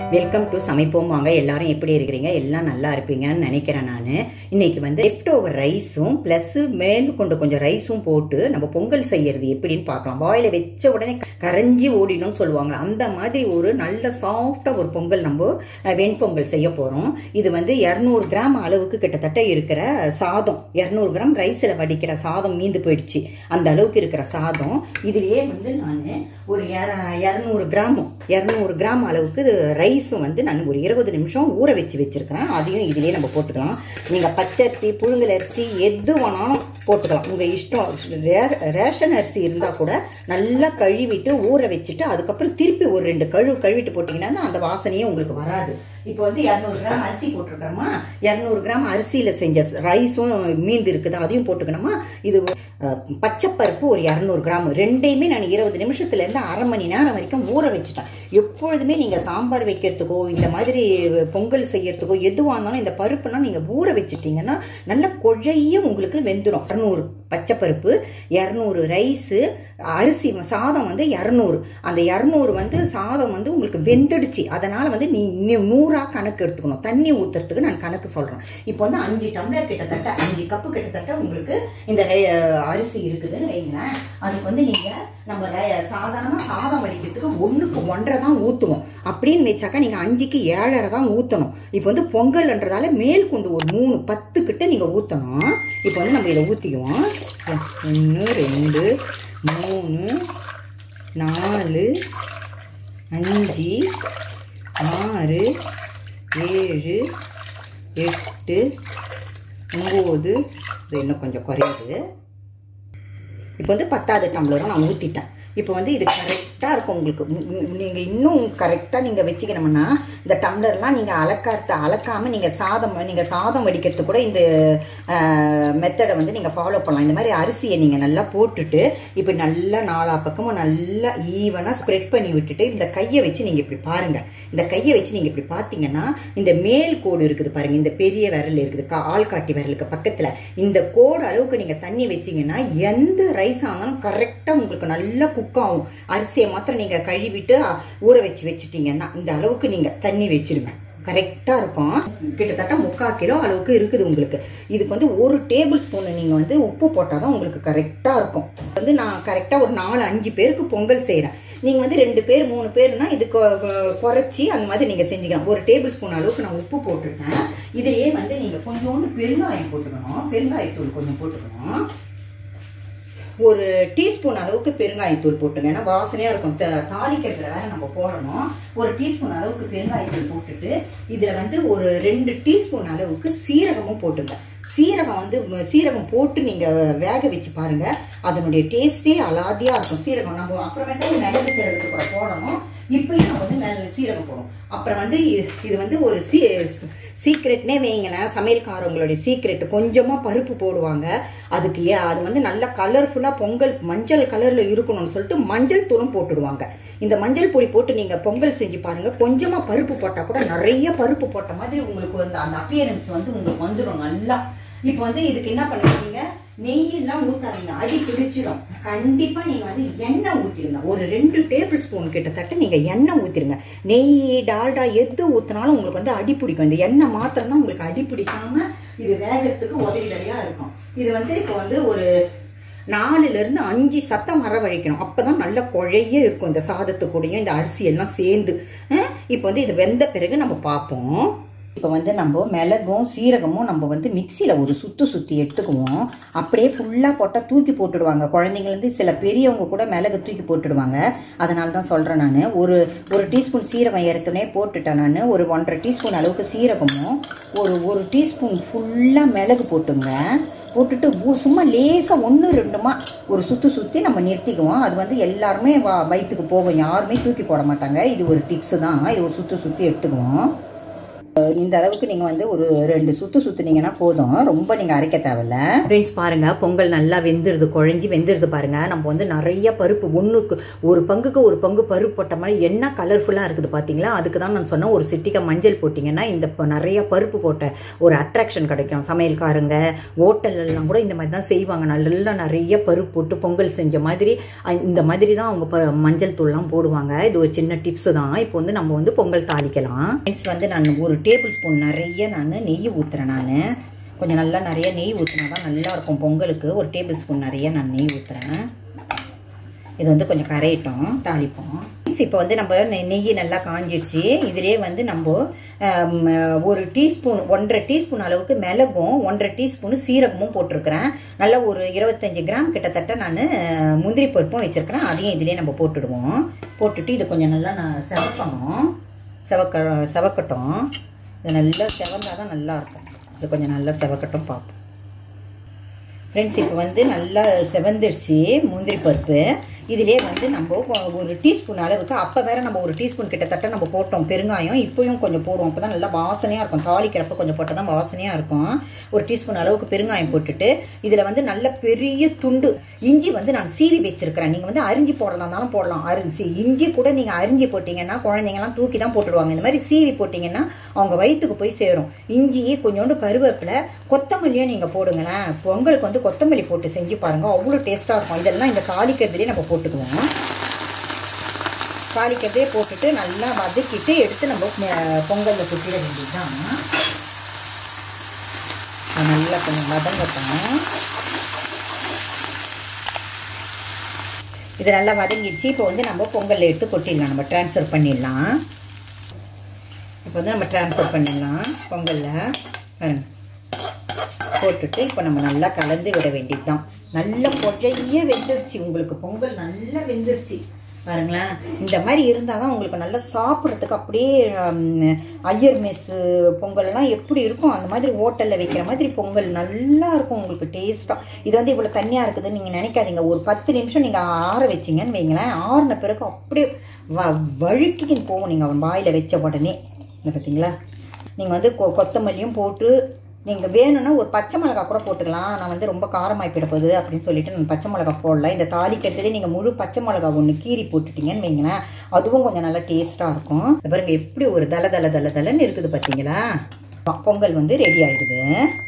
welcome to சமைப்போம் வாங்க எல்லாரும் எப்படி இருக்கிறீங்க எல்லாம் நல்லா இருப்பீங்கன்னு நினைக்கிறேன் நான் இன்னைக்கு வந்து லெஃப்ட் ஓவர் ரைஸும் ப்ளஸ் மேல் கொண்டு கொஞ்சம் ரைஸும் போட்டு நம்ம பொங்கல் செய்யறது எப்படின்னு பார்க்கலாம் வாயில வச்ச உடனே கரைஞ்சி ஓடிடும்னு சொல்லுவாங்க அந்த மாதிரி ஒரு நல்ல சாஃப்டாக ஒரு பொங்கல் நம்ம அஹ், வெண்பொங்கல் செய்ய போகிறோம் இது வந்து இரநூறு கிராம் அளவுக்கு கிட்டத்தட்ட இருக்கிற சாதம் இரநூறு கிராம் ரைஸில் வடிக்கிற சாதம் மீந்து போயிடுச்சு அந்த அளவுக்கு இருக்கிற சாதம் இதுலயே வந்து நான் ஒரு இரநூறு கிராம் இரநூறு கிராம் அளவுக்கு ரைஸும் வந்து நான் ஒரு இருபது நிமிஷம் ஊற வச்சு வச்சிருக்கிறேன் அதையும் இதுலயே நம்ம போட்டுக்கலாம் நீங்கள் பச்சரிசி புழுங்கல் அரிசி எது வேணாலும் போட்டுக்கலாம் உங்கள் இஷ்டம் ரே- ரேஷன் அரிசி இருந்தால் கூட நல்லா கழுவிட்டு ஊற வச்சுட்டு அதுக்கப்புறம் திருப்பி ஒரு ரெண்டு கழுவு கழுவிட்டு போட்டிங்கன்னா அந்த வாசனையே உங்களுக்கு வராது இப்போ வந்து இரநூறு கிராம் அரிசி போட்டிருக்கிறோமா இரநூறு கிராம் அரிசியில் செஞ்ச ரைஸும் மீந்து இருக்குது அதையும் போட்டுக்கணுமா இது அஹ், பச்சைப்பருப்பு ஒரு இரநூறு கிராம் ரெண்டையுமே நான் இருபது நிமிஷத்துலேருந்து அரை மணி நேரம் வரைக்கும் ஊற வச்சுட்டேன் எப்பொழுதுமே நீங்கள் சாம்பார் வைக்கிறதுக்கோ இந்த மாதிரி பொங்கல் செய்யறதுக்கோ எதுவாக இருந்தாலும் இந்த பருப்புலாம் நீங்கள் ஊற வச்சுட்டீங்கன்னா நல்லா கொழைய உங்களுக்கு வெந்துடும் இரநூறு பச்சைப்பருப்பு இரநூறு ரைஸு அரிசி சாதம் வந்து இரநூறு அந்த இரநூறு வந்து சாதம் வந்து உங்களுக்கு வெந்துடுச்சு அதனால் வந்து நீ நீ நூறாக கணக்கு எடுத்துக்கணும் தண்ணி ஊற்றுறதுக்கு நான் கணக்கு சொல்கிறேன் இப்போ வந்து அஞ்சு டம்ளர் கிட்டத்தட்ட அஞ்சு கப்பு கிட்டத்தட்ட உங்களுக்கு இந்த ரை- அரிசி இருக்குதுன்னு வைங்களேன் அதுக்கு வந்து நீங்கள் நம்ம ர- சாதாரணமாக சாதம் வடிக்கிறதுக்கு ஒன்றுக்கு ஒன்றரை தான் ஊற்றுவோம் அப்படின்னு வச்சாக்கா நீங்கள் அஞ்சுக்கு ஏழரை தான் ஊற்றணும் இப்போ வந்து பொங்கல்ன்றதால மேல் கொண்டு ஒரு மூணு பத்து கிட்ட நீங்கள் ஊற்றணும் இப்போ வந்து நம்ம இதை ஊற்றிக்குவோம் ஒன்று ரெண்டு மூணு நாலு அஞ்சு ஆறு ஏழு எட்டு ஒம்பது இது இன்னும் கொஞ்சம் குறையுது இப்போ வந்து பத்தாவது டம்ளரும் நான் ஊற்றிட்டேன் இப்போ வந்து இது கரெக்டாக இருக்கும் உங்களுக்கு நீங்கள் இன்னும் கரெக்டாக நீங்கள் வச்சுக்கணும்னா இந்த டம்ளர்லாம் நீங்கள் அலக்கார்த்த அலக்காமல் நீங்கள் சாதம் நீங்கள் சாதம் வடிக்கிறதுக்கு கூட இந்த மெத்தடை வந்து நீங்கள் ஃபாலோ பண்ணலாம் இந்த மாதிரி அரிசியை நீங்கள் நல்லா போட்டுட்டு இப்போ நல்லா நாலா பக்கமும் நல்லா ஈவனாக ஸ்ப்ரெட் பண்ணி விட்டுட்டு இந்த கையை வச்சு நீங்கள் இப்படி பாருங்கள் இந்த கையை வச்சு நீங்கள் இப்படி பார்த்தீங்கன்னா இந்த மேல் கோடு இருக்குது பாருங்கள் இந்த பெரிய விரல் இருக்குது கா ஆள்காட்டி விரலுக்கு பக்கத்தில் இந்த கோடு அளவுக்கு நீங்கள் தண்ணி வச்சீங்கன்னா எந்த ரைஸ் ஆனாலும் கரெக்டாக உங்களுக்கு நல்லா குக் ஆகும் அரிசியை மாத்திரம் நீங்கள் கழுவிட்டு அ, ஊற வச்சு வச்சுட்டீங்கன்னா இந்த அளவுக்கு நீங்கள் தண்ணி வச்சிடுங்க கரெக்டாக இருக்கும் கிட்டத்தட்ட முக்கால் கிலோ அளவுக்கு இருக்குது உங்களுக்கு இதுக்கு வந்து ஒரு டேபிள் ஸ்பூன் நீங்கள் வந்து உப்பு போட்டால் தான் உங்களுக்கு கரெக்டாக இருக்கும் வந்து நான் கரெக்டாக ஒரு நாலு அஞ்சு பேருக்கு பொங்கல் செய்கிறேன் நீங்கள் வந்து ரெண்டு பேர் மூணு பேர்னா இது கொ- கொ- குறைச்சி அந்த மாதிரி நீங்கள் செஞ்சுக்கலாம் ஒரு டேபிள் ஸ்பூன் அளவுக்கு நான் உப்பு போட்டுட்டேன் இதுலேயே வந்து நீங்கள் கொஞ்சோண்டு பெருங்காயம் போட்டுக்கணும் பெருங்காயத்தூள் கொஞ்சம் போட்டுக்கணும் ஒரு டீஸ்பூன் அளவுக்கு பெருங்காயத்தூள் போட்டுங்க ஏன்னா வாசனையாக இருக்கும் த- தாளிக்கிறதுல வேற நம்ம போடணும் ஒரு டீஸ்பூன் அளவுக்கு பெருங்காயத்தூள் போட்டுட்டு இதில் வந்து ஒரு ரெண்டு டீஸ்பூன் அளவுக்கு சீரகமும் போட்டுங்க சீரகம் வந்து ம, சீரகம் போட்டு நீங்கள் வேக வச்சு பாருங்க அதனுடைய டேஸ்டே அலாதியாக இருக்கும் சீரகம் நம்ம அப்புறமேட்டு மிளகு சீரகத்துக்கு கூட போடணும் இப்பயும் நம்ம வந்து மிளகு சீரகம் போடும் அப்புறம் வந்து இ- இது வந்து ஒரு சீ சீக்ரெட்னே வைங்களேன் சமையல்காரவங்களுடைய சீக்ரெட் கொஞ்சமாக பருப்பு போடுவாங்க அதுக்கு ஏ அது வந்து நல்லா கலர்ஃபுல்லாக பொங்கல் மஞ்சள் கலரில் இருக்கணும்னு சொல்லிட்டு மஞ்சள் தூளும் போட்டுடுவாங்க இந்த மஞ்சள் பொடி போட்டு நீங்கள் பொங்கல் செஞ்சு பாருங்கள் கொஞ்சமாக பருப்பு போட்டால் கூட நிறைய பருப்பு போட்ட மாதிரி உங்களுக்கு வந்து அந்த அப்பியரன்ஸ் வந்து உங்களுக்கு வந்துடும் நல்லா இப்போ வந்து இதுக்கு என்ன பண்ணுவீங்க நெய்யெல்லாம் ஊத்தாதீங்க அடி பிடிச்சிடும் கண்டிப்பா நீங்க வந்து எண்ணெய் ஊத்திடுங்க ஒரு ரெண்டு டேபிள் ஸ்பூன் கிட்டத்தட்ட நீங்க எண்ணெய் ஊத்திடுங்க நெய் டால்டா எது ஊத்தினாலும் உங்களுக்கு வந்து அடி பிடிக்கும் இந்த எண்ணெய் மாத்திரம் தான் உங்களுக்கு அடி பிடிக்காம இது வேகறதுக்கு உதவியா இருக்கும் இது வந்து இப்போ வந்து ஒரு நாலுல இருந்து அஞ்சு சத்தம் வரவழைக்கணும் அப்பதான் நல்ல குழைய இருக்கும் இந்த சாதத்து கூடயும் இந்த அரிசி எல்லாம் சேர்ந்து அஹ் இப்போ வந்து இது வெந்த பிறகு நம்ம பார்ப்போம் இப்போ வந்து நம்ம மிளகும் சீரகமும் நம்ம வந்து மிக்சியில் ஒரு சுத்து சுற்றி எடுத்துக்குவோம் அப்படியே ஃபுல்லாக போட்டால் தூக்கி போட்டுடுவாங்க குழந்தைங்கலேருந்து சில பெரியவங்க கூட மிளகு தூக்கி போட்டுடுவாங்க அதனால தான் சொல்கிறேன் நான் ஒரு ஒரு டீஸ்பூன் சீரகம் ஏற்கனவே போட்டுட்டேன் நான் ஒரு ஒன்றரை டீஸ்பூன் அளவுக்கு சீரகமும் ஒரு ஒரு டீஸ்பூன் ஃபுல்லாக மிளகு போட்டுங்க போட்டுட்டு ஊ- சும்மா லேசாக ஒன்று ரெண்டுமா ஒரு சுற்றி சுற்றி நம்ம நிறுத்திக்குவோம் அது வந்து எல்லாருமே வ வயிற்றுக்கு போகும் யாருமே தூக்கி போட மாட்டாங்க இது ஒரு டிப்ஸு தான் இது ஒரு சுற்றி சுற்றி எடுத்துக்குவோம் இந்த அளவுக்கு நீங்கள் வந்து ஒரு ரெண்டு சுற்று சுற்றுனீங்கன்னா போதும் ரொம்ப நீங்கள் அரைக்க தேவையில்ல ஃப்ரெண்ட்ஸ் பாருங்கள் பொங்கல் நல்லா வெந்துருது குழஞ்சி வெந்துருது பாருங்கள் நம்ம வந்து நிறைய பருப்பு ஒன்றுக்கு ஒரு பங்குக்கு ஒரு பங்கு பருப்பு போட்ட மாதிரி என்ன கலர்ஃபுல்லாக இருக்குது பார்த்தீங்களா அதுக்கு தான் நான் சொன்னேன் ஒரு சிட்டிக்கை மஞ்சள் போட்டிங்கன்னா இந்த ப- நிறைய பருப்பு போட்ட ஒரு அட்ராக்ஷன் கிடைக்கும் சமையல்காரங்க ஹோட்டல் எல்லாம் கூட இந்த மாதிரி தான் செய்வாங்க நல்லா நிறைய பருப்பு போட்டு பொங்கல் செஞ்ச மாதிரி அஹ் இந்த மாதிரி தான் அவங்க ப- மஞ்சள் தூள்லாம் போடுவாங்க இது ஒரு சின்ன டிப்ஸ் தான் இப்போ வந்து நம்ம வந்து பொங்கல் தாளிக்கலாம் ஃப்ரெண்ட்ஸ் வந்து நான் ஒரு டேபிள் ஸ்பூன் நிறைய நான் நெய் ஊற்றுறேன் நான் கொஞ்சம் நல்லா நிறைய நெய் ஊற்றினா தான் நல்லா இருக்கும் பொங்கலுக்கு ஒரு டேபிள் ஸ்பூன் நிறைய நான் நெய் ஊற்றுறேன் இது வந்து கொஞ்சம் கரையட்டும் தாளிப்போம் இப்போ வந்து நம்ம நெய் நெய் நல்லா காஞ்சிடுச்சு இதிலே வந்து நம்ம ஆம், ஒரு டீஸ்பூன் ஒன்றரை டீஸ்பூன் அளவுக்கு மிளகும் ஒன்றரை டீஸ்பூன் சீரகமும் போட்டிருக்கிறேன் நல்லா ஒரு இருபத்தஞ்சி கிராம் கிட்டத்தட்ட நான் முந்திரி பருப்பும் வச்சுருக்கிறேன் அதையும் இதிலே நம்ம போட்டுடுவோம் போட்டுட்டு இது கொஞ்சம் நல்லா நான் செவக்கணும் செவக்க செவக்கட்டும் இது நல்லா செவந்தால் தான் நல்லா இருக்கும் இது கொஞ்சம் நல்லா செவக்கட்டும் பார்ப்போம் ஃப்ரெண்ட்ஸ் இப்போ வந்து நல்லா செவந்துடுச்சு முந்திரி பருப்பு இதிலே வந்து நம்ம கொ- ஒரு டீஸ்பூன் அளவுக்கு அப்போ வேற நம்ம ஒரு டீஸ்பூன் கிட்டத்தட்ட நம்ம போட்டோம் பெருங்காயம் இப்போயும் கொஞ்சம் போடுவோம் அப்போ தான் நல்லா வாசனையாக இருக்கும் தாளிக்கிறப்ப கொஞ்சம் போட்டால் தான் வாசனையாக இருக்கும் ஒரு டீஸ்பூன் அளவுக்கு பெருங்காயம் போட்டுட்டு இதில் வந்து நல்ல பெரிய துண்டு இஞ்சி வந்து நான் சீவி வச்சிருக்கிறேன் நீங்கள் வந்து அரிஞ்சு போடலாம்னாலும் போடலாம் அரிசி இஞ்சி கூட நீங்கள் அரிஞ்சு போட்டிங்கன்னா குழந்தைங்கலாம் தூக்கி தான் போட்டுடுவாங்க இந்த மாதிரி சீவி போட்டிங்கன்னா அவங்க வயிற்றுக்கு போய் சேரும் இஞ்சி கொஞ்சோண்டு கருவேப்பிலை கொத்தமல்லியும் நீங்கள் போடுங்களேன் பொங்கலுக்கு வந்து கொத்தமல்லி போட்டு செஞ்சு பாருங்கள் அவ்வளோ டேஸ்ட்டாக இருக்கும் இதெல்லாம் இந்த தாளிக்கிறதுலேயே நம்ம போட்டுக்குவோம் தாளிக்கிறதே போட்டுட்டு நல்லா வதக்கிட்டு எடுத்து நம்ம அஹ், பொங்கல்ல கொட்டிட வேண்டியதுதான் அது நல்லா கொஞ்சம் வதங்கட்டும் இது நல்லா வதங்கிடுச்சு இப்போ வந்து நம்ம பொங்கல்ல எடுத்து கொட்டிடலாம் நம்ம ட்ரான்ஸ்ஃபர் பண்ணிடலாம் இப்போ வந்து நம்ம ட்ரான்ஸ்ஃபர் பண்ணிடலாம் பொங்கலில் பாருங்க போட்டுட்டு இப்போ நம்ம நல்லா கலந்து விட வேண்டியதுதான் நல்ல பொழைய வெந்துருச்சு உங்களுக்கு பொங்கல் நல்லா வெந்துருச்சு பாருங்களேன் இந்த மாதிரி இருந்தால் தான் உங்களுக்கு நல்லா சாப்பிட்றதுக்கு அப்படியே ஹம், ஐயர் மெஸ்ஸு பொங்கல்லாம் எப்படி இருக்கும் அந்த மாதிரி ஹோட்டலில் வைக்கிற மாதிரி பொங்கல் நல்லா இருக்கும் உங்களுக்கு டேஸ்ட்டாக இது வந்து இவ்வளோ தண்ணியாக இருக்குதுன்னு நீங்கள் நினைக்காதீங்க ஒரு பத்து நிமிஷம் நீங்கள் ஆற வச்சிங்கன்னு வைங்களேன் ஆறின பிறகு அப்படியே வ வழுக்கின்னு போகும் நீங்கள் வாயில் வச்ச உடனே இந்த பார்த்தீங்களா நீங்கள் வந்து கொ கொத்தமல்லியும் போட்டு நீங்கள் வேணும்னா ஒரு பச்சை மிளகா கூட போட்டுக்கலாம் நான் வந்து ரொம்ப காரமாய் போயிட போகுது அப்படின்னு சொல்லிட்டு நான் பச்சை மிளகா போடல இந்த தாளிக்கிறதுலேயே நீங்கள் முழு பச்சை மிளகா ஒன்று கீறி போட்டுட்டீங்கன்னு வைங்களேன் அதுவும் கொஞ்சம் நல்லா டேஸ்ட்டாக இருக்கும் இது பாருங்க எப்படி ஒரு தல தல தல தலன்னு இருக்குது பார்த்தீங்களா பொங்கல் வந்து ரெடி ஆயிடுது